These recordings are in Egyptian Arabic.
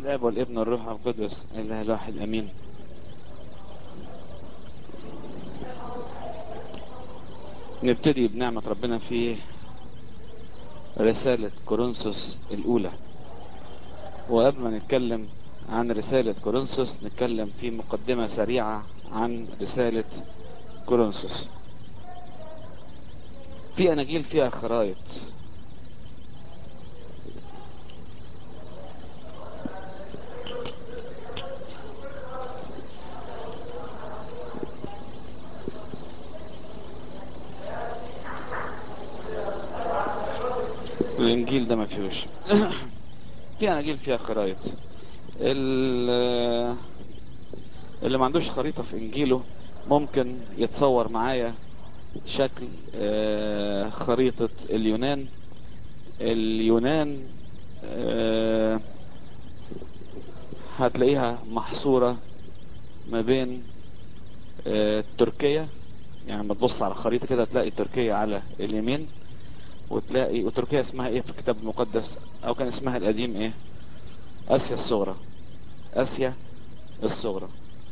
الاب والابن والروح القدس الاله الواحد امين نبتدي بنعمة ربنا في رسالة كورنثوس الأولى وقبل ما نتكلم عن رسالة كورنثوس نتكلم في مقدمة سريعة عن رسالة كورنثوس في أناجيل فيها خرائط الانجيل ده ما فيهوش في اناجيل فيها خرايط ال- اللي ما عندوش خريطة في انجيله ممكن يتصور معايا شكل آه، خريطة اليونان اليونان آه، هتلاقيها محصورة ما بين آه، تركيا يعني لما تبص على الخريطة كده تلاقي تركيا على اليمين وتلاقي وتركيا اسمها ايه في الكتاب المقدس او كان اسمها القديم ايه اسيا الصغرى اسيا الصغرى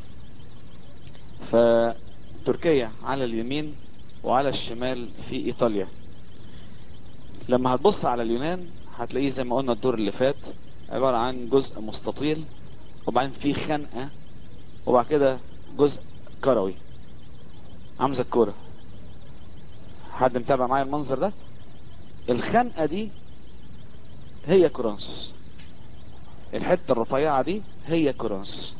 فتركيا على اليمين وعلى الشمال في ايطاليا لما هتبص على اليونان هتلاقيه زي ما قلنا الدور اللي فات عبارة عن جزء مستطيل وبعدين في خنقة وبعد كده جزء كروي عامل زي الكورة حد متابع معايا المنظر ده الخنقة دي هي كورنثوس الحتة الرفيعة دي هي كورنثوس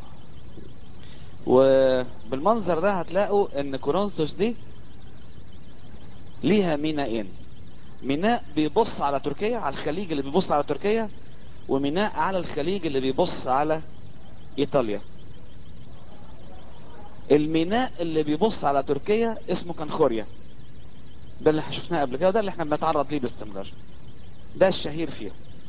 وبالمنظر ده هتلاقوا ان كورنثوس دي ليها ميناءين ميناء بيبص على تركيا على الخليج اللي بيبص على تركيا وميناء على الخليج اللي بيبص على ايطاليا الميناء اللي بيبص على تركيا اسمه كنخوريا ده اللي شفناه قبل كده ده اللي احنا بنتعرض ليه باستمرار ده الشهير فيه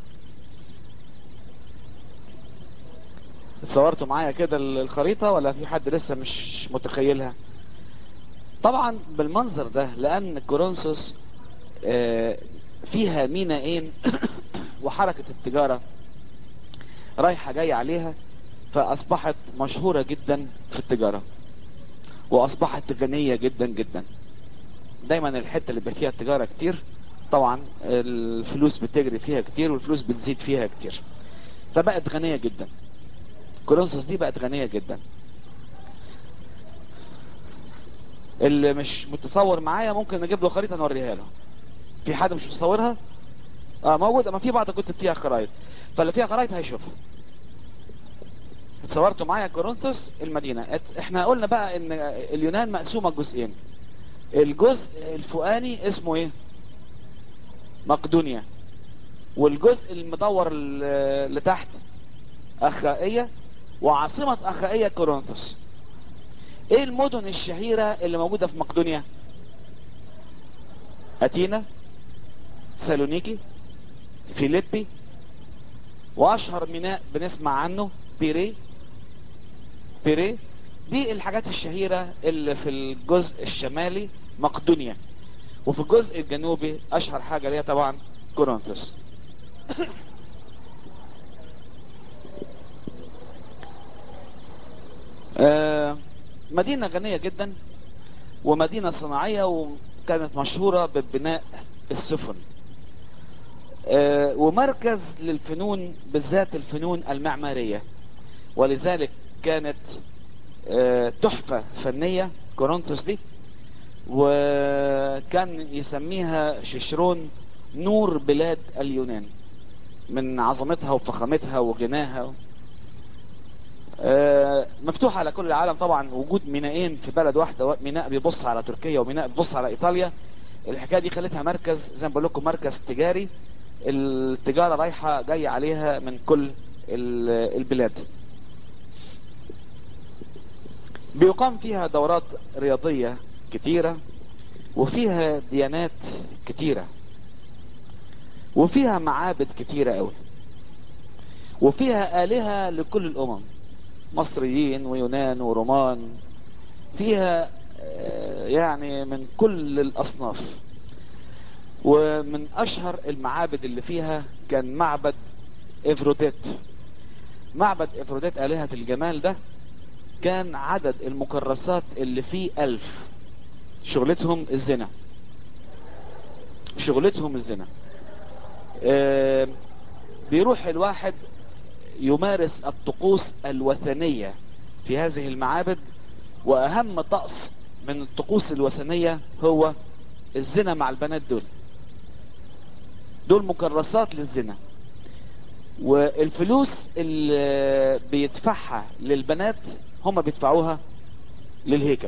اتصورتوا معايا كده الخريطة ولا في حد لسه مش متخيلها طبعا بالمنظر ده لان كورنثوس آه، فيها ميناءين وحركة التجارة رايحة جاية عليها فاصبحت مشهورة جدا في التجارة واصبحت غنية جدا جدا دايما الحته اللي فيها التجاره كتير طبعا الفلوس بتجري فيها كتير والفلوس بتزيد فيها كتير فبقت غنيه جدا كورنثوس دي بقت غنيه جدا اللي مش متصور معايا ممكن نجيب له خريطه نوريها له في حد مش متصورها اه موجود اما في بعض الكتب فيها خرايط فاللي فيها خرايط هيشوفها اتصورتوا معايا كورنثوس المدينه احنا قلنا بقى ان اليونان مقسومه جزئين الجزء الفوقاني اسمه ايه مقدونيا والجزء المدور اللي تحت اخائية وعاصمة اخائية كورنثوس ايه المدن الشهيرة اللي موجودة في مقدونيا اتينا سالونيكي فيليبي واشهر ميناء بنسمع عنه بيري بيري دي الحاجات الشهيرة اللي في الجزء الشمالي مقدونيا وفي الجزء الجنوبي اشهر حاجة ليها طبعا كورنثوس آه، مدينة غنية جدا ومدينة صناعية وكانت مشهورة ببناء السفن آه، ومركز للفنون بالذات الفنون المعمارية ولذلك كانت آه، تحفة فنية كورنثوس دي وكان يسميها ششرون نور بلاد اليونان من عظمتها وفخامتها وغناها آه، مفتوحة على كل العالم طبعا وجود ميناءين في بلد واحدة ميناء بيبص على تركيا وميناء بيبص على ايطاليا الحكاية دي خلتها مركز زي ما بقول لكم مركز تجاري التجارة رايحة جاية عليها من كل ال- البلاد بيقام فيها دورات رياضية كتيرة وفيها ديانات كتيرة وفيها معابد كتيرة قوي وفيها آلهة لكل الأمم مصريين ويونان ورومان فيها آه، يعني من كل الأصناف ومن أشهر المعابد اللي فيها كان معبد إفروديت معبد افروديت الهة الجمال ده كان عدد المكرسات اللي فيه الف شغلتهم الزنا شغلتهم الزنا آه بيروح الواحد يمارس الطقوس الوثنية في هذه المعابد واهم طقس من الطقوس الوثنية هو الزنا مع البنات دول دول مكرسات للزنا والفلوس اللي بيدفعها للبنات هم بيدفعوها للهيكل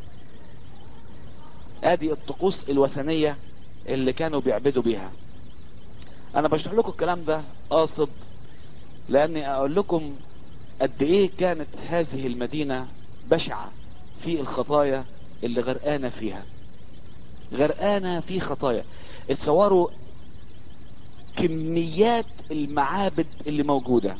ادي الطقوس الوثنية اللي كانوا بيعبدوا بيها انا بشرح لكم الكلام ده قاصد لاني اقول لكم قد ايه كانت هذه المدينة بشعة في الخطايا اللي غرقانة فيها غرقانة في خطايا اتصوروا كميات المعابد اللي موجودة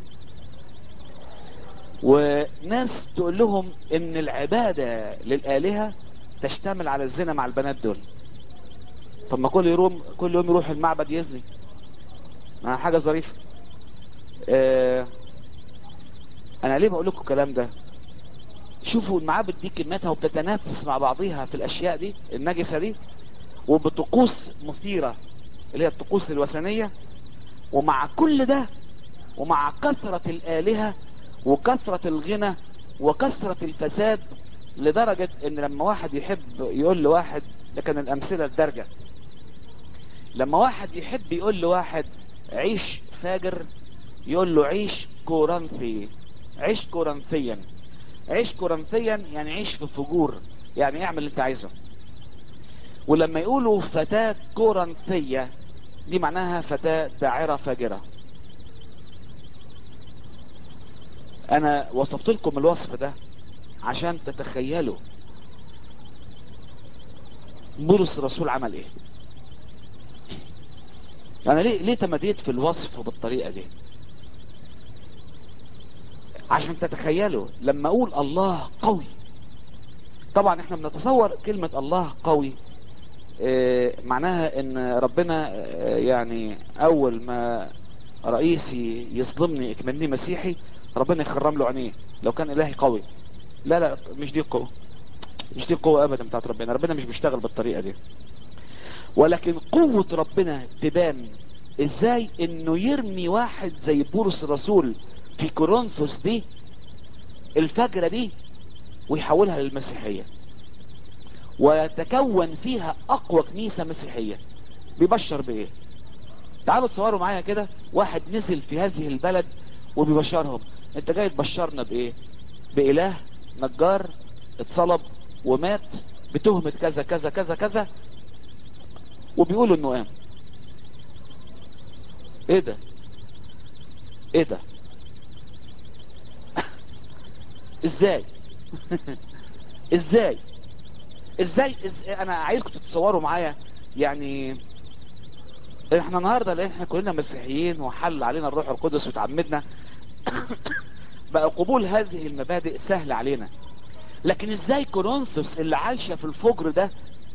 وناس تقول لهم ان العبادة للآلهة تشتمل على الزنا مع البنات دول طب ما كل يوم كل يوم يروح المعبد يزني ما حاجة ظريفة اه انا ليه بقول لكم الكلام ده شوفوا المعابد دي كمياتها وبتتنافس مع بعضيها في الاشياء دي النجسة دي وبطقوس مثيرة اللي هي الطقوس الوثنية ومع كل ده ومع كثرة الآلهة وكثرة الغنى وكثرة الفساد لدرجة ان لما واحد يحب يقول لواحد ده كان الامثلة الدرجة لما واحد يحب يقول لواحد عيش فاجر يقول له عيش كورنثي عيش كورنثيا عيش كورنثيا يعني عيش في فجور يعني اعمل اللي انت عايزه ولما يقولوا فتاة كورنثية دي معناها فتاة داعرة فاجرة انا وصفت لكم الوصف ده عشان تتخيلوا بولس الرسول عمل ايه انا ليه ليه تمديت في الوصف بالطريقة دي عشان تتخيلوا لما اقول الله قوي طبعا احنا بنتصور كلمة الله قوي اه معناها ان ربنا اه يعني اول ما رئيسي يظلمني اكملني مسيحي ربنا يخرم له عينيه لو كان الهي قوي لا لا مش دي القوة مش دي القوة ابدا بتاعت ربنا ربنا مش بيشتغل بالطريقة دي ولكن قوة ربنا تبان ازاي انه يرمي واحد زي بولس الرسول في كورنثوس دي الفجرة دي ويحولها للمسيحية ويتكون فيها اقوى كنيسة مسيحية بيبشر بايه تعالوا تصوروا معايا كده واحد نزل في هذه البلد وبيبشرهم انت جاي تبشرنا بايه باله نجار اتصلب ومات بتهمة كذا كذا كذا كذا وبيقولوا انه قام ايه ده ايه ده ازاي ازاي ازاي إز... انا عايزكم تتصوروا معايا يعني احنا النهارده لان احنا كلنا مسيحيين وحل علينا الروح القدس وتعمدنا بقى قبول هذه المبادئ سهل علينا لكن ازاي كورنثوس اللي عايشه في الفجر ده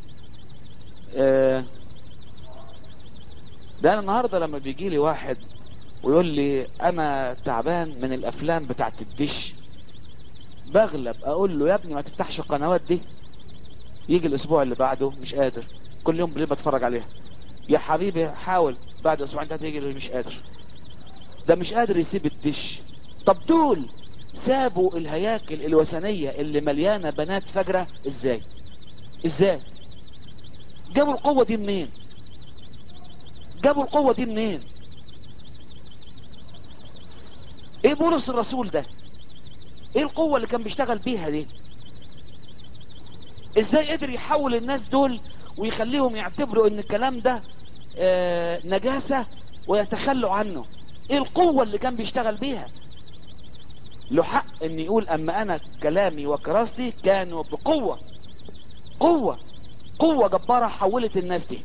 آه ده انا النهارده لما بيجي لي واحد ويقول لي انا تعبان من الافلام بتاعت الدش بغلب اقول له يا ابني ما تفتحش القنوات دي يجي الاسبوع اللي بعده مش قادر كل يوم بالليل بتفرج عليها يا حبيبي حاول بعد اسبوعين تلاته يجي مش قادر ده مش قادر يسيب الدش طب دول سابوا الهياكل الوثنية اللي مليانة بنات فجرة ازاي ازاي جابوا القوة دي منين جابوا القوة دي منين ايه بولس الرسول ده ايه القوة اللي كان بيشتغل بيها دي ازاي قدر يحول الناس دول ويخليهم يعتبروا ان الكلام ده آه نجاسة ويتخلوا عنه ايه القوة اللي كان بيشتغل بيها له حق ان يقول اما انا كلامي وكراستي كانوا بقوة قوة قوة جبارة حولت الناس دي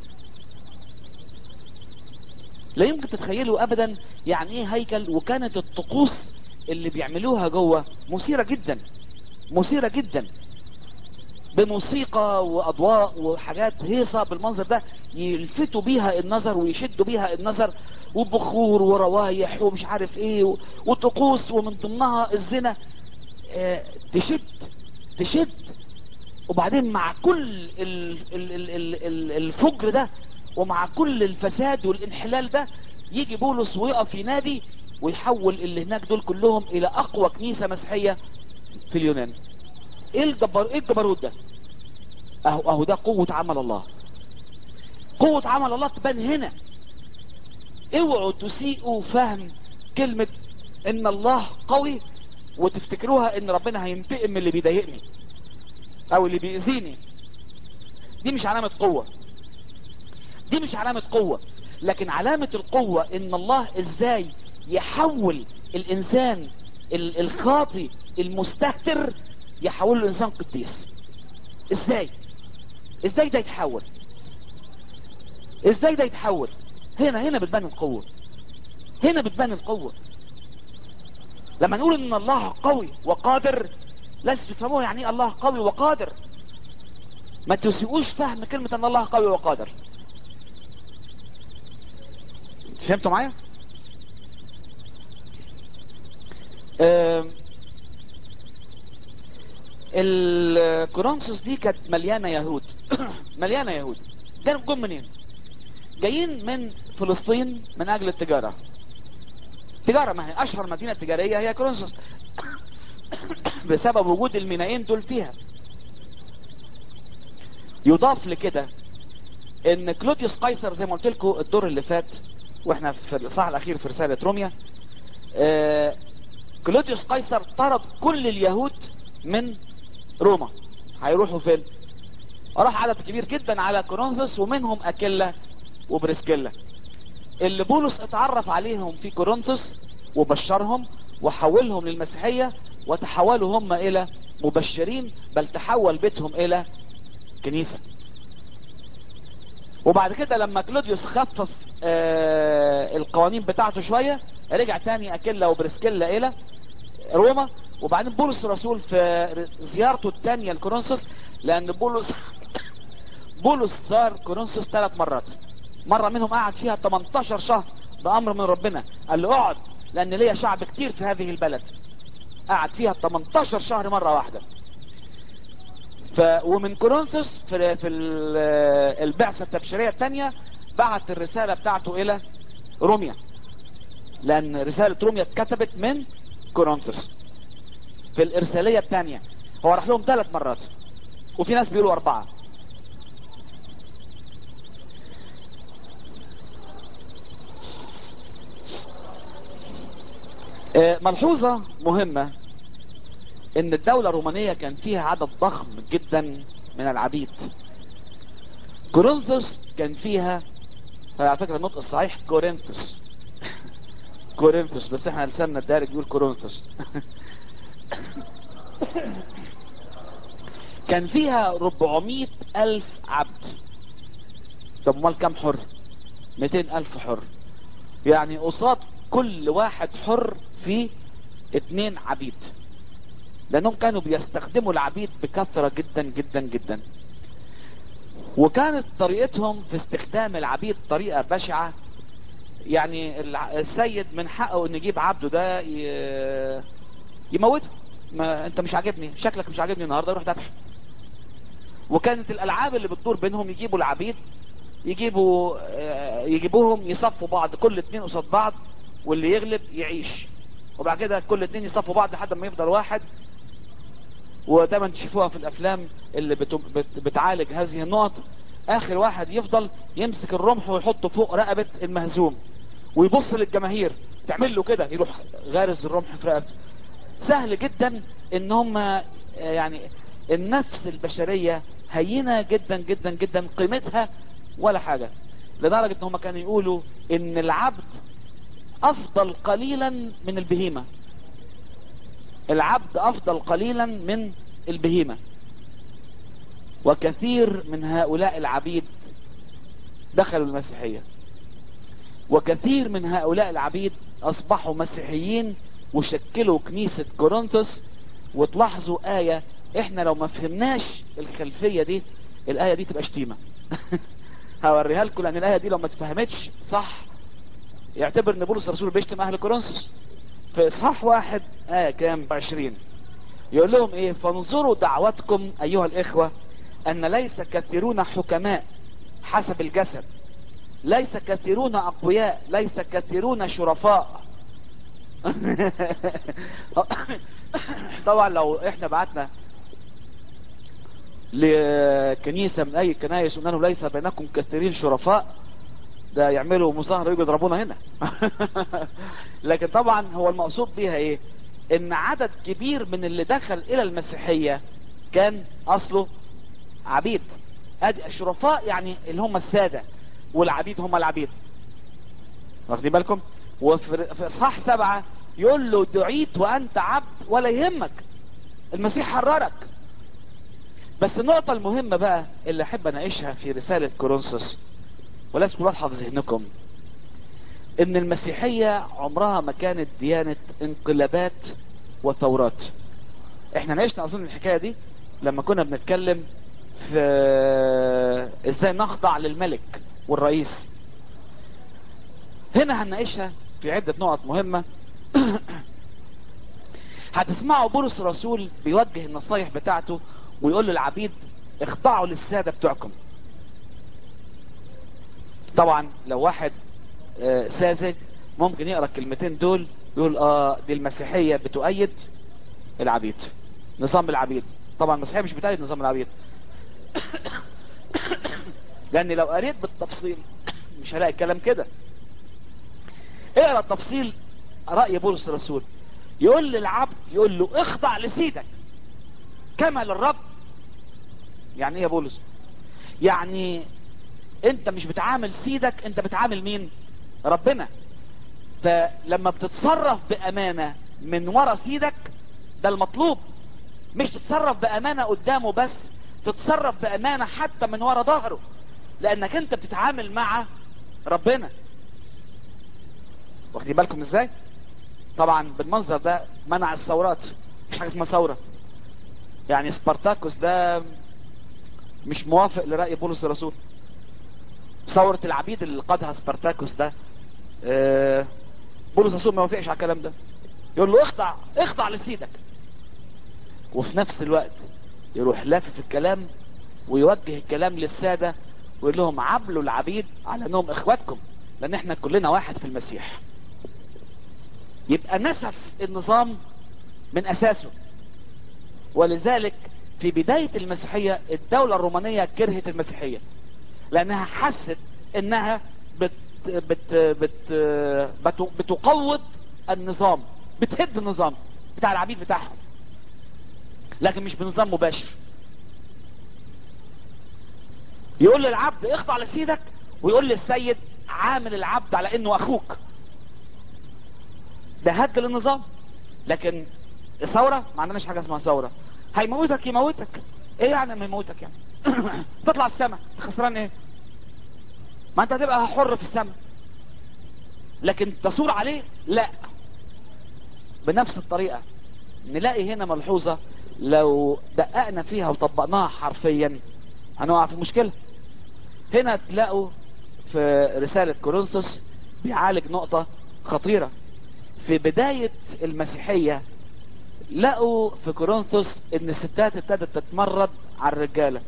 لا يمكن تتخيلوا ابدا يعني ايه هيكل وكانت الطقوس اللي بيعملوها جوه مثيرة جدا مثيرة جدا بموسيقى واضواء وحاجات هيصة بالمنظر ده يلفتوا بيها النظر ويشدوا بيها النظر وبخور وروايح ومش عارف ايه و- وطقوس ومن ضمنها الزنا آه، تشد تشد وبعدين مع كل ال- ال- ال- ال- ال- الفجر ده ومع كل الفساد والانحلال ده يجي بولس ويقف ينادي ويحول اللي هناك دول كلهم الى اقوى كنيسة مسيحية في اليونان ايه الجبر ايه الجبروت ده اهو اهو ده قوة عمل الله قوة عمل الله تبان هنا اوعوا تسيئوا فهم كلمة ان الله قوي وتفتكروها ان ربنا هينتقم من اللي بيضايقني او اللي بيأذيني دي مش علامة قوة دي مش علامة قوة لكن علامة القوة ان الله ازاي يحول الانسان ال- الخاطي المستهتر يحول له انسان قديس ازاي ازاي ده يتحول ازاي ده يتحول هنا هنا بتبان القوة هنا بتبان القوة لما نقول ان الله قوي وقادر لازم تفهموا يعني ايه الله قوي وقادر ما تسيئوش فهم كلمة ان الله قوي وقادر فهمتوا معايا آم، الكورنثوس دي كانت مليانة يهود مليانة يهود جم جم منين جايين من فلسطين من اجل التجارة تجارة ما هي اشهر مدينة تجارية هي كورنثوس بسبب وجود المينائين دول فيها يضاف لكده ان كلوديوس قيصر زي ما قلت لكم الدور اللي فات واحنا في الاصحاح الاخير في رسالة روميا آه، كلوديوس قيصر طرد كل اليهود من روما هيروحوا فين راح عدد كبير جدا على كورنثوس ومنهم اكيلا وبريسكيلا اللي بولس اتعرف عليهم في كورنثوس وبشرهم وحولهم للمسيحية وتحولوا هم الى مبشرين بل تحول بيتهم الى كنيسة وبعد كده لما كلوديوس خفف آه القوانين بتاعته شوية رجع تاني اكيلا وبريسكيلا الى روما وبعدين بولس الرسول في زيارته الثانية لكورنثوس لان بولس بولس زار كورنثوس ثلاث مرات مرة منهم قعد فيها 18 شهر بأمر من ربنا قال له اقعد لأن ليا شعب كتير في هذه البلد قعد فيها 18 شهر مرة واحدة ف... ومن كورنثوس في, في ال- البعثة التبشيرية الثانية بعت الرسالة بتاعته إلى روميا لأن رسالة روميا اتكتبت من كورنثوس في الإرسالية الثانية هو راح لهم ثلاث مرات وفي ناس بيقولوا أربعة آه، ملحوظة مهمة ان الدولة الرومانية كان فيها عدد ضخم جدا من العبيد كورنثوس كان فيها على فكرة النطق الصحيح كورنثوس كورنثوس بس احنا لساننا الدارج بيقول كورنثوس كان فيها 400 ألف عبد طب امال كام حر 200 ألف حر يعني قصاد كل واحد حر في اتنين عبيد لانهم كانوا بيستخدموا العبيد بكثرة جدا جدا جدا وكانت طريقتهم في استخدام العبيد طريقة بشعة يعني الع- السيد من حقه ان يجيب عبده ده ي- يموته ما انت مش عاجبني شكلك مش عاجبني النهارده روح ذبح وكانت الالعاب اللي بتدور بينهم يجيبوا العبيد يجيبوا آه، يجيبوهم يصفوا بعض كل اتنين قصاد بعض واللي يغلب يعيش وبعد كده كل اتنين يصفوا بعض لحد ما يفضل واحد ودايما تشوفوها في الافلام اللي بت... بت... بتعالج هذه النقط اخر واحد يفضل يمسك الرمح ويحطه فوق رقبة المهزوم ويبص للجماهير تعمل له كده يروح غارز الرمح في رقبته سهل جدا ان هم آه، يعني النفس البشرية هينة جدا جدا جدا قيمتها ولا حاجة لدرجة ان هم كانوا يقولوا ان العبد افضل قليلا من البهيمة العبد افضل قليلا من البهيمة وكثير من هؤلاء العبيد دخلوا المسيحية وكثير من هؤلاء العبيد اصبحوا مسيحيين وشكلوا كنيسة كورنثوس وتلاحظوا آية احنا لو ما فهمناش الخلفية دي الآية دي تبقى شتيمة هوريها لكم لان الآية دي لو ما اتفهمتش صح يعتبر ان بولس الرسول بيشتم اهل كورنثوس في اصحاح واحد آية كام عشرين يقول لهم ايه فانظروا دعوتكم ايها الاخوة ان ليس كثيرون حكماء حسب الجسد ليس كثيرون اقوياء ليس كثيرون شرفاء طبعا لو احنا بعتنا لكنيسة من اي كنايس وقلنا لهم ليس بينكم كثيرين شرفاء ده يعملوا مظاهرة يجوا يضربونا هنا لكن طبعا هو المقصود بيها ايه ان عدد كبير من اللي دخل الى المسيحية كان اصله عبيد ادي الشرفاء يعني اللي هم السادة والعبيد هم العبيد واخدين بالكم وفي في اصحاح سبعة يقول له دعيت وانت عبد ولا يهمك المسيح حررك بس النقطة المهمة بقى اللي احب اناقشها في رسالة كورنثوس ولازم واضحة في ذهنكم ان المسيحية عمرها ما كانت ديانة انقلابات وثورات احنا ناقشنا اظن الحكاية دي لما كنا بنتكلم في ازاي نخضع للملك والرئيس هنا هنناقشها في عدة نقط مهمة هتسمعوا بولس الرسول بيوجه النصايح بتاعته ويقول للعبيد اخضعوا للسادة بتوعكم طبعا لو واحد آه، ساذج ممكن يقرا الكلمتين دول يقول اه دي المسيحية بتؤيد العبيد نظام العبيد طبعا المسيحية مش بتؤيد نظام العبيد لان لو قريت بالتفصيل مش هلاقي الكلام كده اقرا التفصيل رأي بولس الرسول يقول للعبد يقول له اخضع لسيدك كما للرب يعني ايه يا بولس يعني انت مش بتعامل سيدك انت بتعامل مين ربنا فلما بتتصرف بامانة من ورا سيدك ده المطلوب مش تتصرف بامانة قدامه بس تتصرف بامانة حتى من ورا ظهره لانك انت بتتعامل مع ربنا واخدين بالكم ازاي طبعا بالمنظر ده منع الثورات مش حاجه اسمها ثوره يعني سبارتاكوس ده مش موافق لرأي بولس الرسول ثورة العبيد اللي قادها سبارتاكوس ده آه، بولس الرسول ما وافقش على الكلام ده يقول له اخضع اخضع لسيدك وفي نفس الوقت يروح لافف الكلام ويوجه الكلام للسادة ويقول لهم عبلوا العبيد على انهم اخواتكم لان احنا كلنا واحد في المسيح يبقى نسف النظام من اساسه ولذلك في بداية المسيحية الدولة الرومانية كرهت المسيحية لانها حست انها بت بت بت بت بتقوض النظام بتهد النظام بتاع العبيد بتاعهم لكن مش بنظام مباشر يقول للعبد اخضع لسيدك ويقول للسيد عامل العبد على انه اخوك ده هد للنظام لكن الثورة ما عندناش حاجة اسمها ثورة هيموتك يموتك ايه يعني ما يموتك يعني تطلع السماء خسران ايه ما انت هتبقى حر في السماء لكن تصور عليه لا بنفس الطريقة نلاقي هنا ملحوظة لو دققنا فيها وطبقناها حرفيا هنقع في مشكلة هنا تلاقوا في رسالة كورنثوس بيعالج نقطة خطيرة في بداية المسيحية لقوا في كورنثوس ان الستات ابتدت تتمرد على الرجالة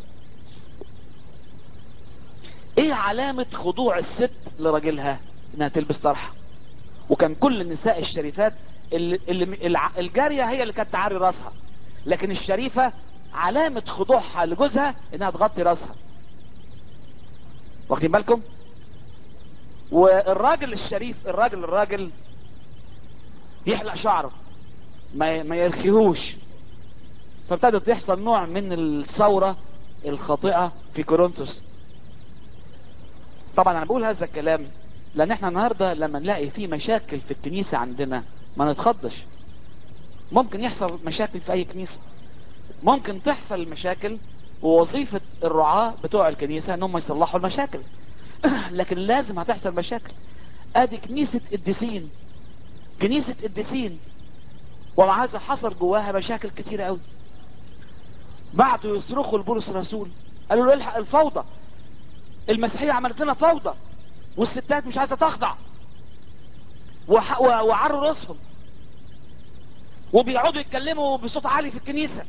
ايه علامة خضوع الست لراجلها انها تلبس طرحة وكان كل النساء الشريفات اللي, اللي الع- الجارية هي اللي كانت تعري راسها لكن الشريفة علامة خضوعها لجوزها انها تغطي راسها واخدين بالكم والراجل الشريف الراجل الراجل يحلق شعره ما ما يرخيهوش فابتدت يحصل نوع من الثورة الخاطئة في كورنثوس طبعا انا بقول هذا الكلام لان احنا النهاردة لما نلاقي في مشاكل في الكنيسة عندنا ما نتخضش ممكن يحصل مشاكل في اي كنيسة ممكن تحصل مشاكل ووظيفة الرعاة بتوع الكنيسة انهم يصلحوا المشاكل لكن لازم هتحصل مشاكل ادي كنيسة الديسين كنيسة الديسين ومع هذا حصل جواها مشاكل كتيرة قوي بعتوا يصرخوا لبولس الرسول قالوا له الحق الفوضى المسيحية عملت لنا فوضى والستات مش عايزة تخضع وح- و- وعروا راسهم وبيقعدوا يتكلموا بصوت عالي في الكنيسة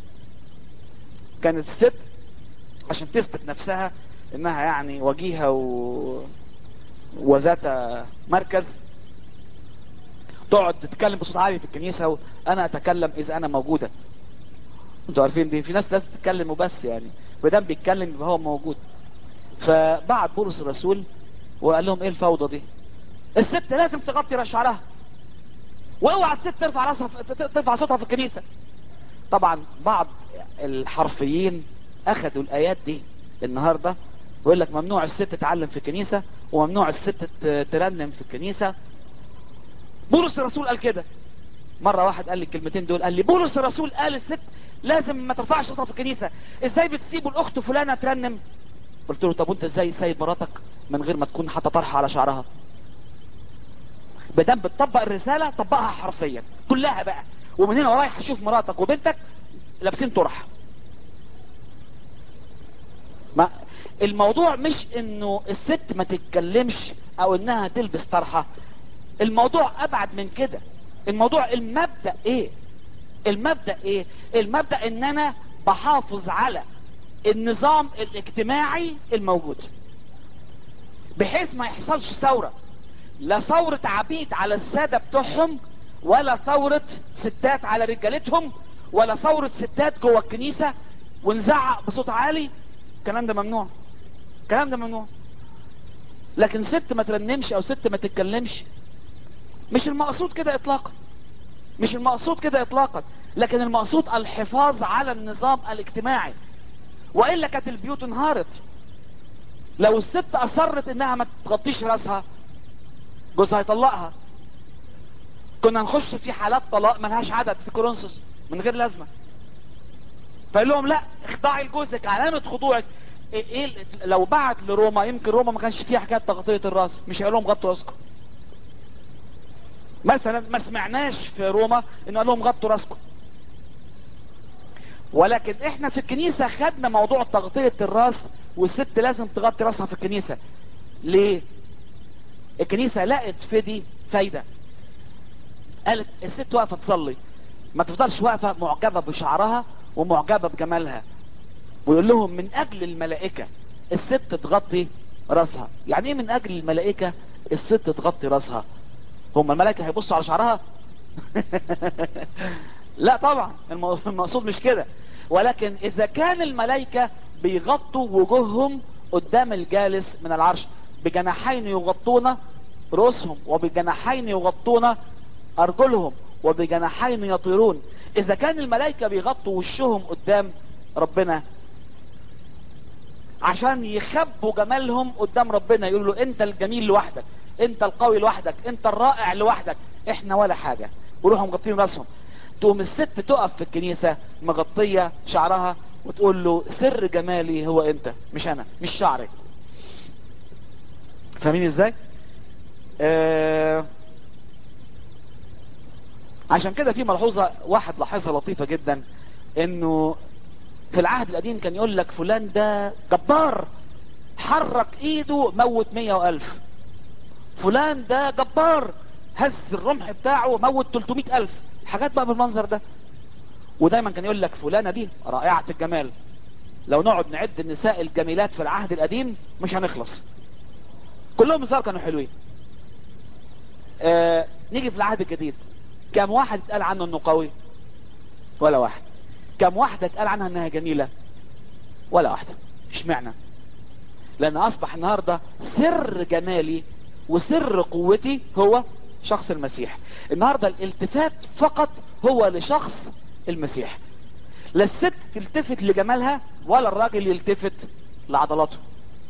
كانت الست عشان تثبت نفسها انها يعني وجيهة و... وذات مركز تقعد تتكلم بصوت عالي في الكنيسة وانا اتكلم اذا انا موجودة انتوا عارفين دي في ناس لازم تتكلم وبس يعني بدام بيتكلم يبقى هو موجود فبعت بولس الرسول وقال لهم ايه الفوضى دي الست لازم تغطي شعرها واوعى الست ترفع راسها في- ت- ترفع صوتها في الكنيسة طبعا بعض الحرفيين اخذوا الايات دي النهاردة ويقول لك ممنوع الست تتعلم في الكنيسة وممنوع الست ت- ترنم في الكنيسة بولس الرسول قال كده مرة واحد قال لي الكلمتين دول قال لي بولس الرسول قال الست لازم ما ترفعش صوتها في الكنيسة ازاي بتسيبوا الاخت فلانة ترنم قلت له طب وانت ازاي سايب مراتك من غير ما تكون حاطه طرحه على شعرها بدام بتطبق الرسالة طبقها حرفيا كلها بقى ومن هنا ورايح اشوف مراتك وبنتك لابسين طرح ما الموضوع مش انه الست ما تتكلمش او انها تلبس طرحة الموضوع ابعد من كده الموضوع المبدأ ايه المبدأ ايه المبدأ ان انا بحافظ على النظام الاجتماعي الموجود بحيث ما يحصلش ثورة لا ثورة عبيد على السادة بتوعهم ولا ثورة ستات على رجالتهم ولا ثورة ستات جوه الكنيسة ونزعق بصوت عالي الكلام ده ممنوع الكلام ده ممنوع لكن ست ما ترنمش او ست ما تتكلمش مش المقصود كده اطلاقا مش المقصود كده اطلاقا لكن المقصود الحفاظ على النظام الاجتماعي والا كانت البيوت انهارت لو الست اصرت انها ما تغطيش راسها جوزها هيطلقها كنا نخش في حالات طلاق ملهاش عدد في كورنثوس من غير لازمه فقال لهم لا اخضعي لجوزك علامه خضوعك ايه إيه لو بعت لروما يمكن روما ما كانش فيها حكايه تغطيه الراس مش هيقول لهم غطوا راسكم مثلا ما سمعناش في روما انه قال لهم غطوا راسكم ولكن احنا في الكنيسة خدنا موضوع تغطية الراس والست لازم تغطي راسها في الكنيسة ليه الكنيسة لقت في دي فايدة قالت الست واقفة تصلي ما تفضلش واقفة معجبة بشعرها ومعجبة بجمالها ويقول لهم من اجل الملائكة الست تغطي راسها يعني ايه من اجل الملائكة الست تغطي راسها هم الملائكة هيبصوا على شعرها لا طبعا المو- المقصود مش كده ولكن اذا كان الملائكة بيغطوا وجوههم قدام الجالس من العرش بجناحين يغطون رؤوسهم وبجناحين يغطون ارجلهم وبجناحين يطيرون اذا كان الملائكة بيغطوا وشهم قدام ربنا عشان يخبوا جمالهم قدام ربنا يقولوا له انت الجميل لوحدك انت القوي لوحدك انت الرائع لوحدك احنا ولا حاجة وروحوا مغطين راسهم تقوم الست تقف في الكنيسة مغطية شعرها وتقول له سر جمالي هو انت مش انا مش شعري فاهمين ازاي آه عشان كده في ملحوظة واحد لاحظها لطيفة جدا انه في العهد القديم كان يقول لك فلان ده جبار حرك ايده موت مية والف فلان ده جبار هز الرمح بتاعه موت 300 الف حاجات بقى بالمنظر ده ودايما كان يقول لك فلانة دي رائعة الجمال لو نقعد نعد النساء الجميلات في العهد القديم مش هنخلص كلهم مثال كانوا حلوين آه نيجي في العهد الجديد كم واحد اتقال عنه انه قوي ولا واحد كم واحدة اتقال عنها انها جميلة ولا واحدة اشمعنى لان اصبح النهاردة سر جمالي وسر قوتي هو شخص المسيح النهاردة الالتفات فقط هو لشخص المسيح لا الست تلتفت لجمالها ولا الراجل يلتفت لعضلاته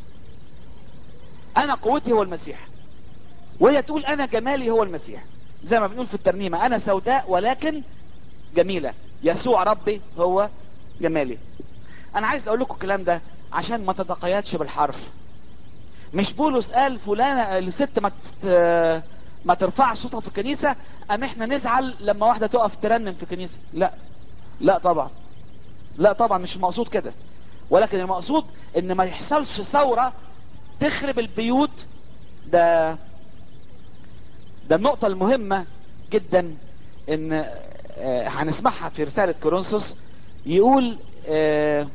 انا قوتي هو المسيح وهي تقول انا جمالي هو المسيح زي ما بنقول في الترنيمة انا سوداء ولكن جميلة يسوع ربي هو جمالي انا عايز اقول لكم الكلام ده عشان ما تتقيدش بالحرف مش بولس قال فلانة الست ما تست... ما ترفعش صوتها في الكنيسة ام احنا نزعل لما واحدة تقف ترنم في الكنيسة لا لا طبعا لا طبعا مش المقصود كده ولكن المقصود ان ما يحصلش ثورة تخرب البيوت ده ده النقطة المهمة جدا ان آه، هنسمعها في رسالة كورنثوس يقول آه،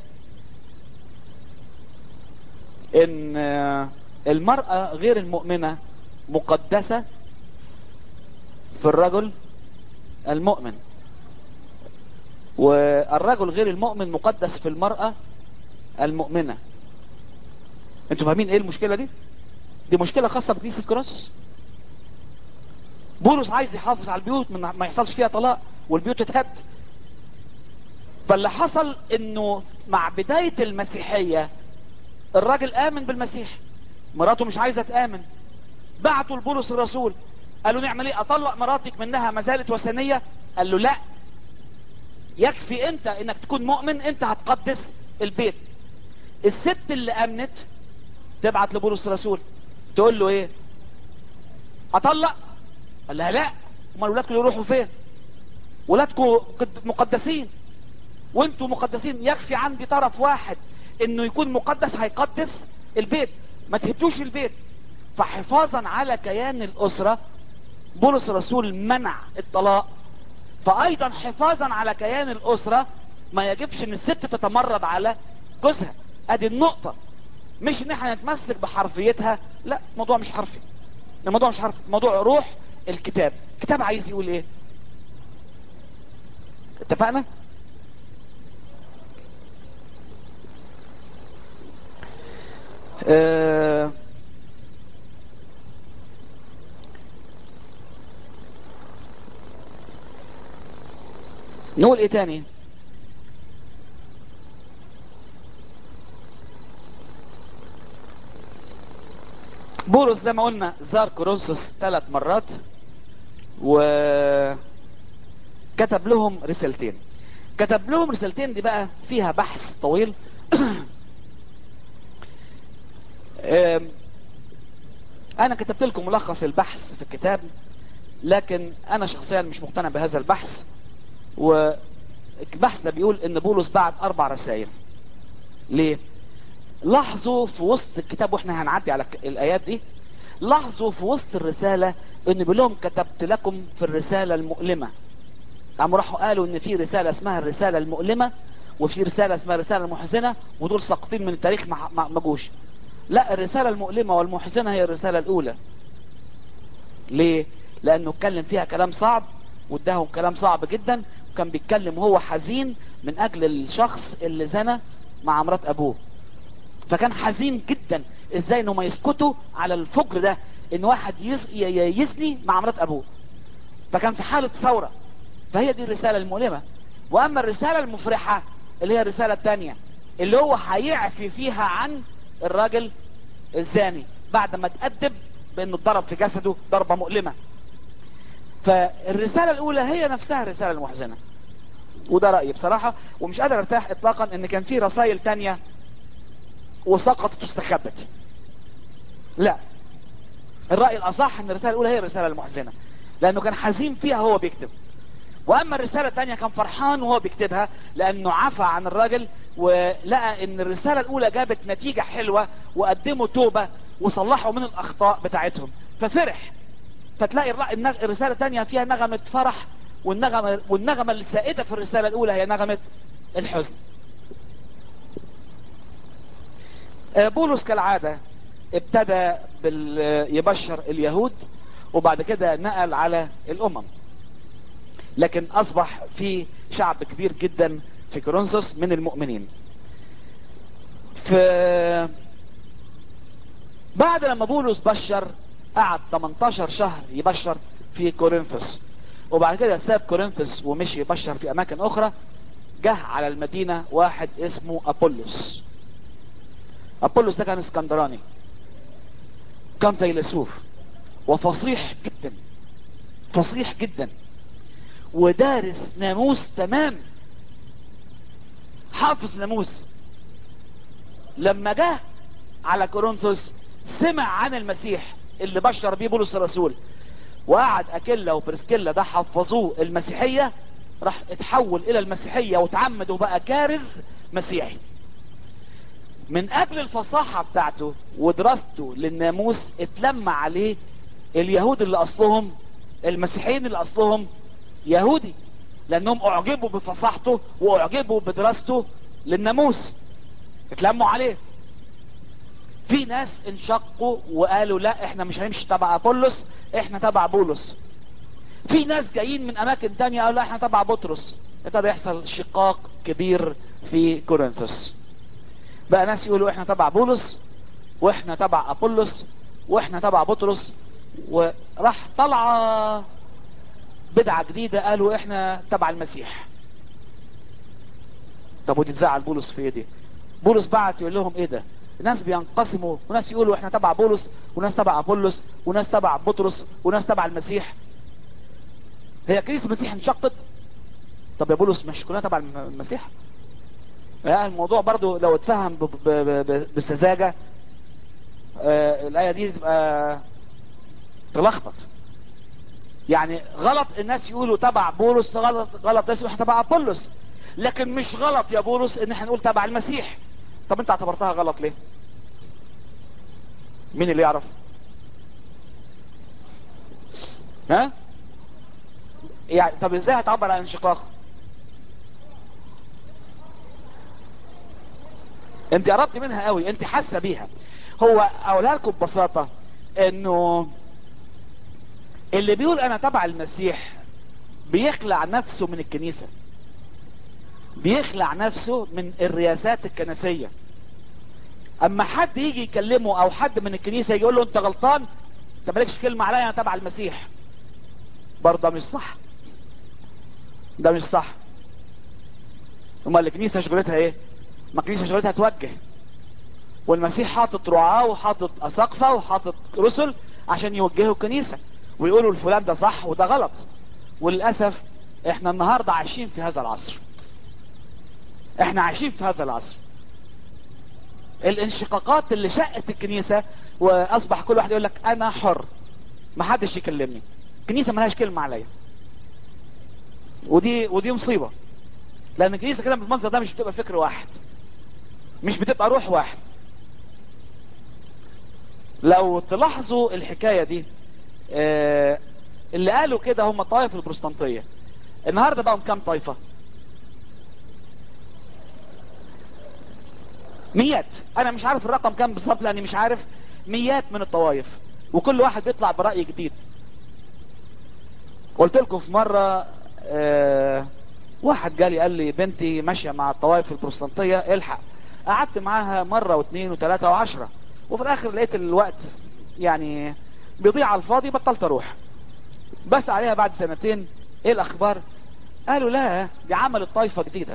ان آه، المرأة غير المؤمنة مقدسة في الرجل المؤمن والرجل غير المؤمن مقدس في المرأة المؤمنة انتوا فاهمين ايه المشكلة دي دي مشكلة خاصة بكنيسة كورنثوس بولس عايز يحافظ على البيوت من ما يحصلش فيها طلاق والبيوت تتهد فاللي حصل انه مع بداية المسيحية الراجل امن بالمسيح مراته مش عايزة تامن بعتوا لبولس الرسول قالوا نعمل ايه اطلق مراتك منها ما زالت وثنية قال له لا يكفي انت انك تكون مؤمن انت هتقدس البيت الست اللي امنت تبعت لبولس الرسول تقول له ايه اطلق قال لها لا امال ولادكم يروحوا فين ولادكم قد- مقدسين وانتوا مقدسين يكفي عندي طرف واحد انه يكون مقدس هيقدس البيت ما تهدوش البيت فحفاظا على كيان الاسرة بولس الرسول منع الطلاق فايضا حفاظا على كيان الاسرة ما يجبش ان الست تتمرد على جوزها ادي النقطة مش ان احنا نتمسك بحرفيتها لا الموضوع مش حرفي الموضوع مش حرفي الموضوع روح الكتاب الكتاب عايز يقول ايه اتفقنا آه نقول ايه تاني بولس زي ما قلنا زار كورنثوس ثلاث مرات وكتب لهم رسالتين كتب لهم رسالتين دي بقى فيها بحث طويل آم، انا كتبت لكم ملخص البحث في الكتاب لكن انا شخصيا مش مقتنع بهذا البحث والبحث ده بيقول ان بولس بعت اربع رسائل ليه لاحظوا في وسط الكتاب واحنا هنعدي على ك- الايات دي لاحظوا في وسط الرسالة ان بيقول لهم كتبت لكم في الرسالة المؤلمة قاموا راحوا قالوا ان في رسالة اسمها الرسالة المؤلمة وفي رسالة اسمها الرسالة المحزنة ودول ساقطين من التاريخ ما ما- ما جوش لا الرسالة المؤلمة والمحزنة هي الرسالة الاولى ليه لانه اتكلم فيها كلام صعب واداهم كلام صعب جدا وكان بيتكلم وهو حزين من اجل الشخص اللي زنى مع مرات ابوه فكان حزين جدا ازاي انه ما يسكتوا على الفجر ده ان واحد يز- ي- ي- يزني مع مرات ابوه فكان في حالة ثورة فهي دي الرسالة المؤلمة واما الرسالة المفرحة اللي هي الرسالة التانية اللي هو هيعفي فيها عن الراجل الزاني بعد ما تأدب بانه اتضرب في جسده ضربة مؤلمة فالرسالة الاولى هي نفسها الرسالة المحزنة وده رأيي بصراحة ومش قادر ارتاح اطلاقا ان كان في رسائل تانية وسقطت واستخبت لا الرأي الأصح ان الرسالة الأولى هي الرسالة المحزنة لأنه كان حزين فيها هو بيكتب وأما الرسالة الثانية كان فرحان وهو بيكتبها لأنه عفى عن الراجل ولقى ان الرسالة الأولى جابت نتيجة حلوة وقدموا توبة وصلحوا من الأخطاء بتاعتهم ففرح فتلاقي الر- النغ- الرسالة الثانية فيها نغمة فرح والنغمة, والنغمة السائدة في الرسالة الأولى هي نغمة الحزن آه، بولس كالعادة ابتدى بال يبشر اليهود وبعد كده نقل على الامم لكن اصبح في شعب كبير جدا في كورنثوس من المؤمنين في بعد لما بولس بشر قعد 18 شهر يبشر في كورنثوس وبعد كده ساب كورنثوس ومشي يبشر في اماكن اخرى جه على المدينة واحد اسمه ابولس ابولس ده كان اسكندراني كان فيلسوف وفصيح جدا فصيح جدا ودارس ناموس تمام حافظ ناموس لما جه على كورنثوس سمع عن المسيح اللي بشر بيه بولس الرسول وقعد اكيلا وبرسكيلا ده حفظوه المسيحية راح اتحول الى المسيحية وتعمد وبقى كارز مسيحي من اجل الفصاحة بتاعته ودراسته للناموس اتلم عليه اليهود اللي اصلهم المسيحيين اللي اصلهم يهودي لانهم اعجبوا بفصاحته واعجبوا بدراسته للناموس اتلموا عليه في ناس انشقوا وقالوا لا احنا مش هنمشي تبع ابولس احنا تبع بولس في ناس جايين من اماكن تانية قالوا لا احنا تبع بطرس ابتدى يحصل شقاق كبير في كورنثوس بقى ناس يقولوا احنا تبع بولس واحنا تبع ابولس واحنا تبع بطرس وراح طلع بدعة جديدة قالوا احنا تبع المسيح طب ودي تزعل بولس في ايه دي بولس بعت يقول لهم ايه ده الناس بينقسموا وناس يقولوا احنا تبع بولس وناس تبع ابولس وناس تبع بطرس وناس تبع المسيح هي كنيسه المسيح انشقت طب يا بولس مش كلنا تبع المسيح يعني الموضوع برضو لو اتفهم ب- ب- ب- بسذاجه آه، الايه دي تبقى تلخبط يعني غلط الناس يقولوا تبع بولس غلط غلط الناس يقولوا تبع ابولس لكن مش غلط يا بولس ان احنا نقول تبع المسيح طب انت اعتبرتها غلط ليه مين اللي يعرف ها يعني طب ازاي هتعبر عن انشقاق انت قربت منها قوي انت حاسه بيها هو اقولها لكم ببساطه انه اللي بيقول انا تبع المسيح بيخلع نفسه من الكنيسه بيخلع نفسه من الرياسات الكنسيه اما حد يجي يكلمه او حد من الكنيسه يجي يقول له انت غلطان انت مالكش كلمه عليا انا تبع المسيح برضه مش صح ده مش صح امال الكنيسه شغلتها ايه ما الكنيسه شغلتها توجه والمسيح حاطط رعاه وحاطط اساقفه وحاطط رسل عشان يوجهوا الكنيسه ويقولوا الفلان ده صح وده غلط وللاسف احنا النهارده عايشين في هذا العصر احنا عايشين في هذا العصر الانشقاقات اللي شقت الكنيسه واصبح كل واحد يقول لك انا حر ما حدش يكلمني الكنيسه ملهاش كلمه عليا ودي ودي مصيبه لان الكنيسه كده بالمنظر ده مش بتبقى فكر واحد مش بتبقى روح واحد لو تلاحظوا الحكايه دي آه اللي قالوا كده هم الطائفه البروتستانتيه النهارده بقوا كام طائفه ميات انا مش عارف الرقم كام بالظبط لاني مش عارف ميات من الطوائف وكل واحد بيطلع براي جديد قلت لكم في مره آه واحد جالي قال لي بنتي ماشيه مع الطوائف البروتستانتيه الحق قعدت معاها مره واثنين وثلاثه وعشره وفي الاخر لقيت الوقت يعني بيضيع على الفاضي بطلت اروح بس عليها بعد سنتين ايه الاخبار قالوا لا دي عملت طائفه جديده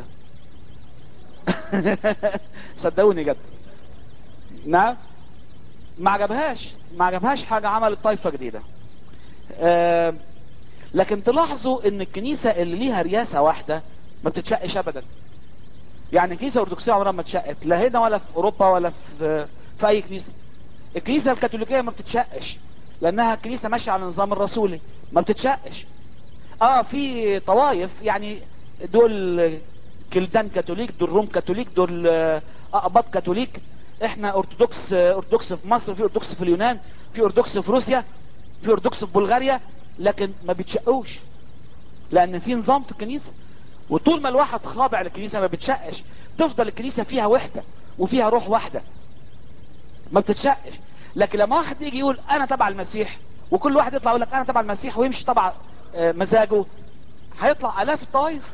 صدقوني جد نعم ما عجبهاش ما عجبهاش حاجه عملت طائفه جديده آه لكن تلاحظوا ان الكنيسه اللي ليها رياسه واحده ما بتتشقش ابدا يعني الكنيسه الارثوذكسيه عمرها ما اتشقت لا هنا ولا في اوروبا ولا في في اي كنيسه الكنيسه الكاثوليكيه ما بتتشقش لانها كنيسه ماشيه على النظام الرسولي ما بتتشقش اه في طوائف يعني دول كلدان كاثوليك دول روم كاثوليك دول آه، اقباط كاثوليك احنا ارثوذكس آه، ارثوذكس في مصر في ارثوذكس في اليونان في ارثوذكس في روسيا في ارثوذكس في بلغاريا لكن ما بيتشقوش لان في نظام في الكنيسه وطول ما الواحد خاضع للكنيسه ما بتشقش تفضل الكنيسه فيها وحده وفيها روح واحده ما بتتشقش لكن لما واحد يجي يقول انا تبع المسيح وكل واحد يطلع يقول لك انا تبع المسيح ويمشي تبع آه، مزاجه هيطلع الاف الطوائف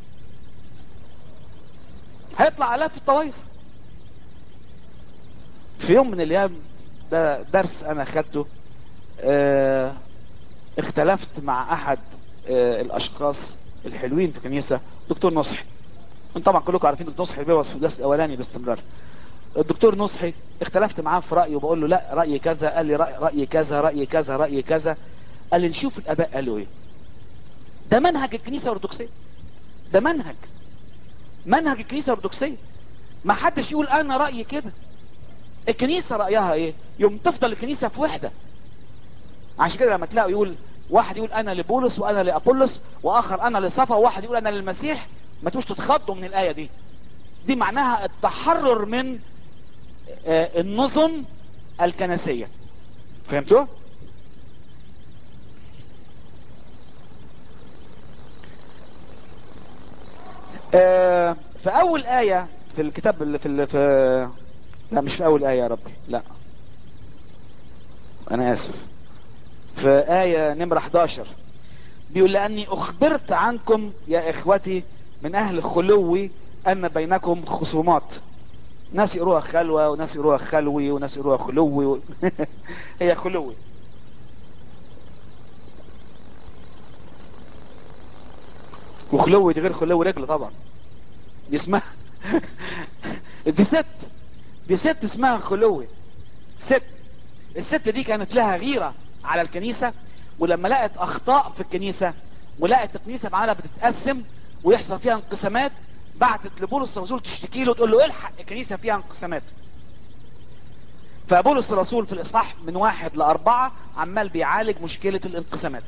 هيطلع الاف الطوائف في يوم من الايام ده درس انا خدته آه، اختلفت مع احد آه، الاشخاص الحلوين في الكنيسه دكتور نصحي انتم طبعا كلكم عارفين دكتور نصحي بيوصف في الدرس الاولاني باستمرار الدكتور نصحي اختلفت معاه في رايه وبقول له لا رايي كذا قال لي رأي, رايي كذا رايي كذا رايي كذا قال لي نشوف الاباء قالوا ايه ده منهج الكنيسه الارثوذكسيه ده منهج منهج الكنيسه الارثوذكسيه ما حدش يقول انا رايي كده الكنيسه رايها ايه يوم تفضل الكنيسه في وحده عشان كده لما تلاقوا يقول واحد يقول انا لبولس وانا لابولس واخر انا لصفا وواحد يقول انا للمسيح ما تقولش تتخضوا من الايه دي دي معناها التحرر من آه، النظم الكنسيه فهمتوا آه، في اول ايه في الكتاب اللي في ال- في لا مش في اول ايه يا ربي لا انا اسف في آية نمرة 11 بيقول لأني أخبرت عنكم يا إخوتي من أهل خلوي أن بينكم خصومات ناس يقروها خلوة وناس يقروها خلوي وناس يقروها خلوي و... هي خلوي وخلوي دي غير خلوي رجل طبعا دي اسمها دي ست دي ست اسمها خلوي ست الست دي كانت لها غيرة على الكنيسة ولما لقت اخطاء في الكنيسة ولقت الكنيسة معانا بتتقسم ويحصل فيها انقسامات بعتت لبولس الرسول تشتكي له تقول له الحق الكنيسة فيها انقسامات فبولس الرسول في الاصحاح من واحد لاربعة عمال بيعالج مشكلة الانقسامات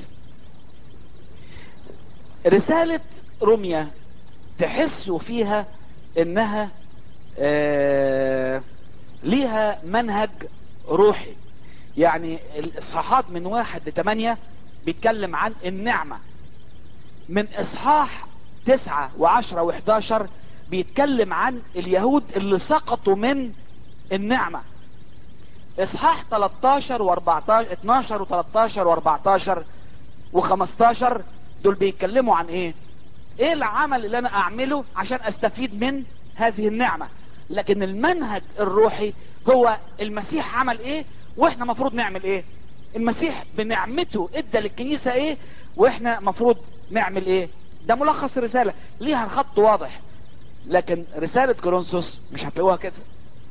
رسالة روميا تحسوا فيها انها آه ليها منهج روحي يعني الاصحاحات من واحد لثمانية بيتكلم عن النعمة من اصحاح تسعة وعشرة وحداشر بيتكلم عن اليهود اللي سقطوا من النعمة اصحاح 13 و14 12 و13 و14 و15 دول بيتكلموا عن ايه ايه العمل اللي انا اعمله عشان استفيد من هذه النعمة لكن المنهج الروحي هو المسيح عمل ايه واحنا مفروض نعمل ايه المسيح بنعمته ادى للكنيسة ايه واحنا مفروض نعمل ايه ده ملخص الرسالة ليها الخط واضح لكن رسالة كورنثوس مش هتلاقوها كده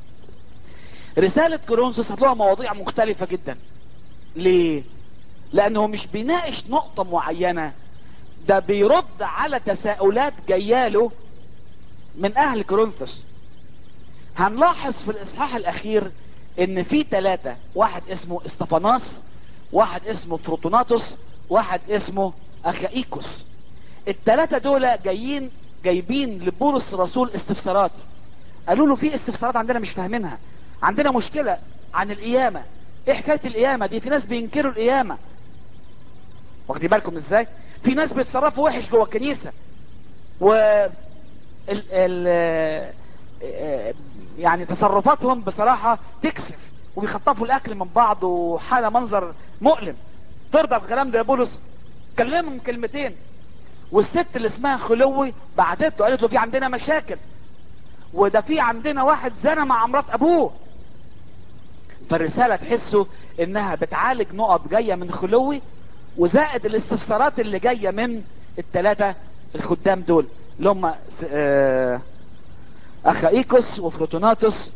رسالة كورنثوس هتلاقوها مواضيع مختلفة جدا ليه لانه مش بيناقش نقطة معينة ده بيرد على تساؤلات جياله من اهل كورنثوس هنلاحظ في الاصحاح الاخير ان في ثلاثة واحد اسمه استفاناس واحد اسمه فروتوناتوس واحد اسمه اخايكوس الثلاثة دول جايين جايبين لبولس الرسول استفسارات قالوا له في استفسارات عندنا مش فاهمينها عندنا مشكلة عن القيامة ايه حكاية القيامة دي في ناس بينكروا القيامة واخدين بالكم ازاي في ناس بيتصرفوا وحش جوه الكنيسة و ال... ال... يعني تصرفاتهم بصراحة تكسف وبيخطفوا الاكل من بعض وحالة منظر مؤلم ترضى بالكلام ده يا بولس كلمهم كلمتين والست اللي اسمها خلوي بعتت له قالت له في عندنا مشاكل وده في عندنا واحد زنى مع مرات ابوه فالرسالة تحسوا انها بتعالج نقط جاية من خلوي وزائد الاستفسارات اللي جاية من الثلاثة الخدام دول اللي هم اه اخايكوس وفروتوناتوس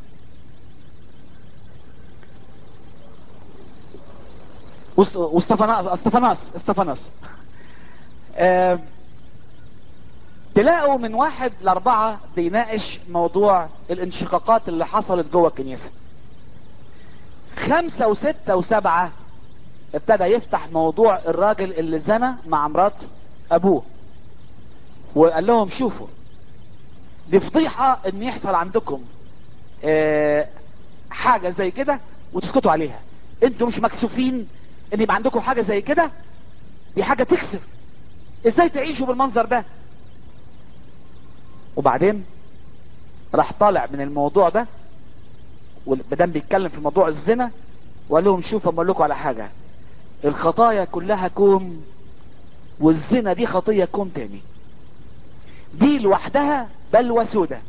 واستفاناس استفاناس استفاناس اه تلاقوا من واحد لاربعة بيناقش موضوع الانشقاقات اللي حصلت جوه الكنيسة خمسة وستة وسبعة ابتدى يفتح موضوع الراجل اللي زنى مع مرات ابوه وقال لهم شوفوا دي فضيحة ان يحصل عندكم اه حاجة زي كده وتسكتوا عليها انتوا مش مكسوفين ان يبقى عندكم حاجة زي كده دي حاجة تكسف ازاي تعيشوا بالمنظر ده وبعدين راح طالع من الموضوع ده ومدام بيتكلم في موضوع الزنا وقال لهم شوفوا اقول لكم على حاجة الخطايا كلها كوم والزنا دي خطية كوم تاني دي لوحدها بلوى سودة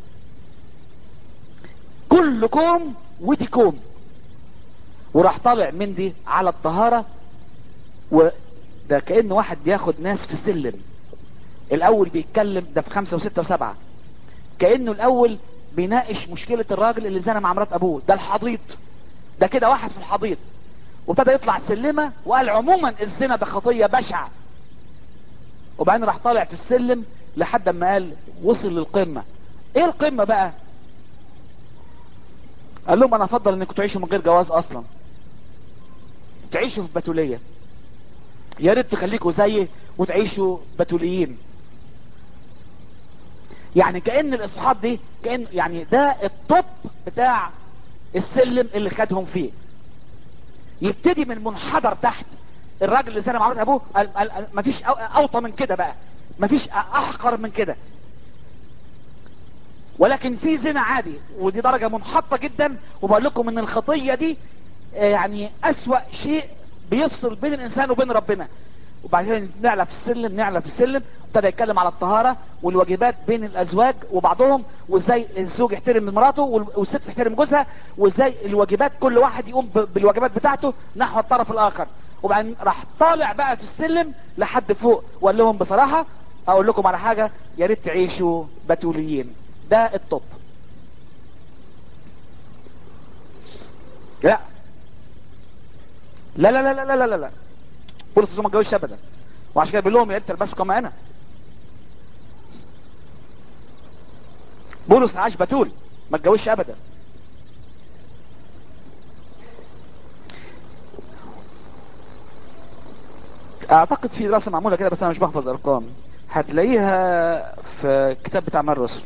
كل كوم ودي كوم وراح طالع من دي على الطهارة وده كأن واحد بياخد ناس في سلم الاول بيتكلم ده في خمسة وستة وسبعة كأنه الاول بيناقش مشكلة الراجل اللي زنى مع مرات ابوه ده الحضيض ده كده واحد في الحضيض وابتدى يطلع سلمة وقال عموما الزنا ده خطية بشعة وبعدين راح طالع في السلم لحد ما قال وصل للقمة ايه القمة بقى قال لهم انا افضل انكم تعيشوا من غير جواز اصلا تعيشوا في بتولية يا ريت تخليكوا زيي وتعيشوا بتوليين يعني كأن الاصحاب دي كأن يعني ده الطب بتاع السلم اللي خدهم فيه يبتدي من منحدر تحت الراجل اللي سلم عمرو ابوه قال- قال- قال مفيش أو- اوطى من كده بقى مفيش احقر من كده ولكن في زنا عادي ودي درجة منحطة جدا وبقول لكم ان الخطية دي آه، يعني اسوأ شيء بيفصل بين الانسان وبين ربنا وبعدين نعلى في السلم نعلى في السلم ابتدى يتكلم على الطهارة والواجبات بين الازواج وبعضهم وازاي الزوج يحترم مراته وال- والست تحترم جوزها وازاي الواجبات كل واحد يقوم ب- بالواجبات بتاعته نحو الطرف الاخر وبعدين راح طالع بقى في السلم لحد فوق وقال لهم بصراحة اقول لكم على حاجة يا ريت تعيشوا بتوليين ده الطب لا لا لا لا لا لا لا لا بولس الرسول ما اتجوزش ابدا وعشان كده بيقول لهم يا ريت تلبسوا كما انا بولس عاش بتول ما اتجوزش ابدا اعتقد في دراسه معموله كده بس انا مش بحفظ ارقام هتلاقيها في كتاب بتاع مال الرسل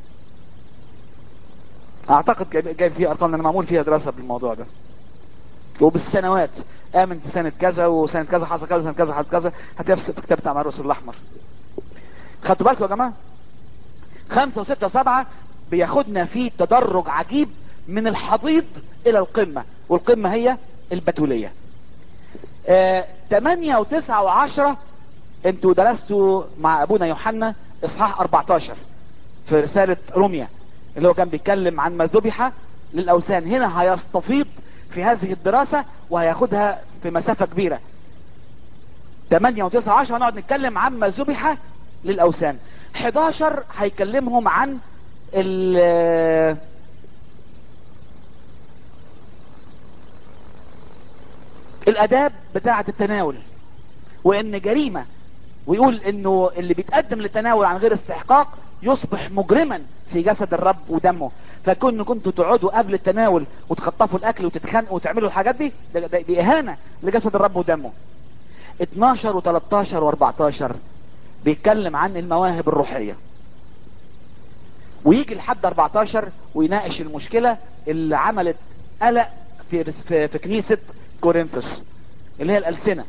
اعتقد جايب, جايب فيه ارقام لان معمول فيها دراسه بالموضوع ده وبالسنوات امن في سنه كذا وسنه كذا حصل كذا وسنه كذا حصل كذا هتلاقيها في الكتاب بتاع مال الرسل الاحمر خدتوا بالكم يا جماعه خمسة وستة وسبعة بياخدنا في تدرج عجيب من الحضيض الى القمة والقمة هي البتولية آه، تمانية وتسعة وعشرة انتوا درستوا مع ابونا يوحنا اصحاح 14 في رسالة روميا اللي هو كان بيتكلم عن ما ذبح للاوثان هنا هيستفيض في هذه الدراسة وهياخدها في مسافة كبيرة 8 و9 10 هنقعد نتكلم عن ما ذبح للاوثان 11 هيكلمهم عن ال الاداب بتاعة التناول وان جريمة ويقول انه اللي بيتقدم للتناول عن غير استحقاق يصبح مجرما في جسد الرب ودمه فكن كنتوا تقعدوا قبل التناول وتخطفوا الاكل وتتخانقوا وتعملوا الحاجات دي ده- ده- دي اهانة لجسد الرب ودمه 12 و13 و14 بيتكلم عن المواهب الروحية ويجي لحد 14 ويناقش المشكلة اللي عملت قلق في, رس- في, في كنيسة كورنثوس اللي هي الألسنة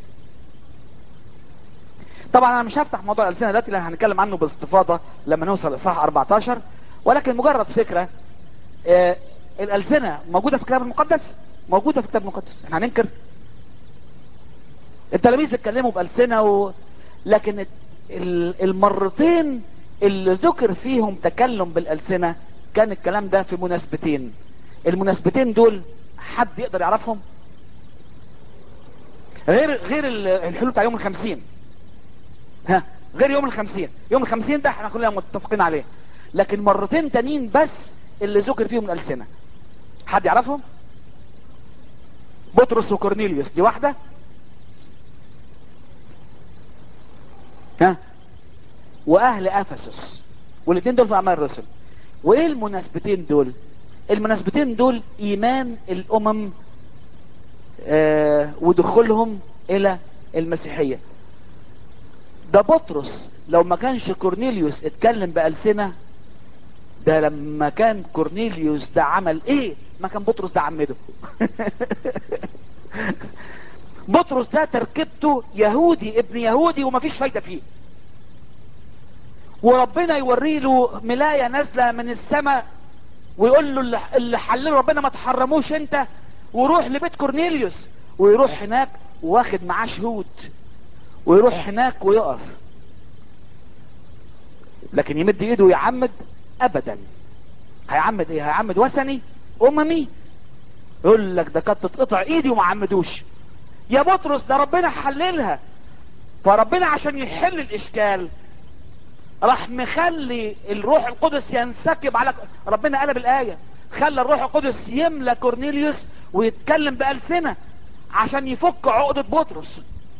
طبعا انا مش هفتح موضوع الألسنة دلوقتي لان هنتكلم عنه باستفاضة لما نوصل لإصحاح 14 ولكن مجرد فكرة آه الألسنة موجودة في الكتاب المقدس موجودة في الكتاب المقدس احنا هننكر التلاميذ اتكلموا بألسنة و... لكن ال- المرتين اللي ذكر فيهم تكلم بالألسنة كان الكلام ده في مناسبتين المناسبتين دول حد يقدر يعرفهم غير غير ال- الحلول بتاع يوم الخمسين ها غير يوم الخمسين يوم الخمسين ده احنا كلنا متفقين عليه لكن مرتين تانيين بس اللي ذكر فيهم الألسنة حد يعرفهم بطرس وكورنيليوس دي واحدة ها واهل افسس والاثنين دول في اعمال الرسل وايه المناسبتين دول المناسبتين دول ايمان الامم آه ودخولهم الى المسيحية ده بطرس لو ما كانش كورنيليوس اتكلم بألسنة ده لما كان كورنيليوس ده عمل ايه ما كان بطرس ده عمده بطرس ده تركيبته يهودي ابن يهودي ومفيش فايدة فيه وربنا يوري له ملاية نازلة من السماء ويقول له اللي- اللي حلله ربنا ما تحرموش انت وروح لبيت كورنيليوس ويروح هناك واخد معاه شهود ويروح هناك ويقف لكن يمد ايده ويعمد ابدا هيعمد ايه هيعمد وثني اممي يقول لك ده كانت تتقطع ايدي وما عمدوش يا بطرس ده ربنا حللها فربنا عشان يحل الاشكال راح مخلي الروح القدس ينسكب على ربنا قلب الآية خلى الروح القدس يملى كورنيليوس ويتكلم بألسنة عشان يفك عقدة بطرس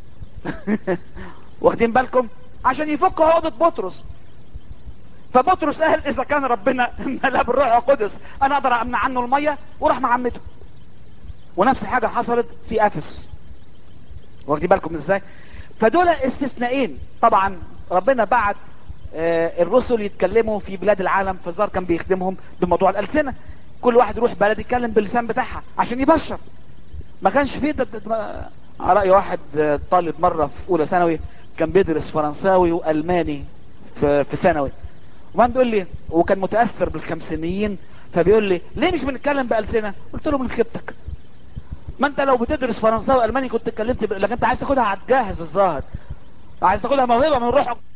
واخدين بالكم عشان يفك عقدة بطرس فبطرس قال اذا كان ربنا ملاه بالروح القدس انا اقدر امنع عنه المية وراح معمته ونفس الحاجة حصلت في افس واخدين بالكم ازاي فدول استثنائين طبعا ربنا بعت آه، الرسل يتكلموا في بلاد العالم فزار كان بيخدمهم بموضوع الألسنة كل واحد يروح بلد يتكلم باللسان بتاعها عشان يبشر ما كانش فيه ده ده- ده- على رأي واحد آه، طالب مرة في أولى ثانوي كان بيدرس فرنساوي وألماني في في ثانوي وبعدين بيقول لي وكان متأثر بالخمسينيين فبيقول لي ليه مش بنتكلم بألسنة قلت له من خيبتك ما انت لو بتدرس فرنساوي والماني كنت اتكلمت ب... لكن انت عايز تاخدها على الجاهز الظاهر عايز تاخدها موهبه من روحك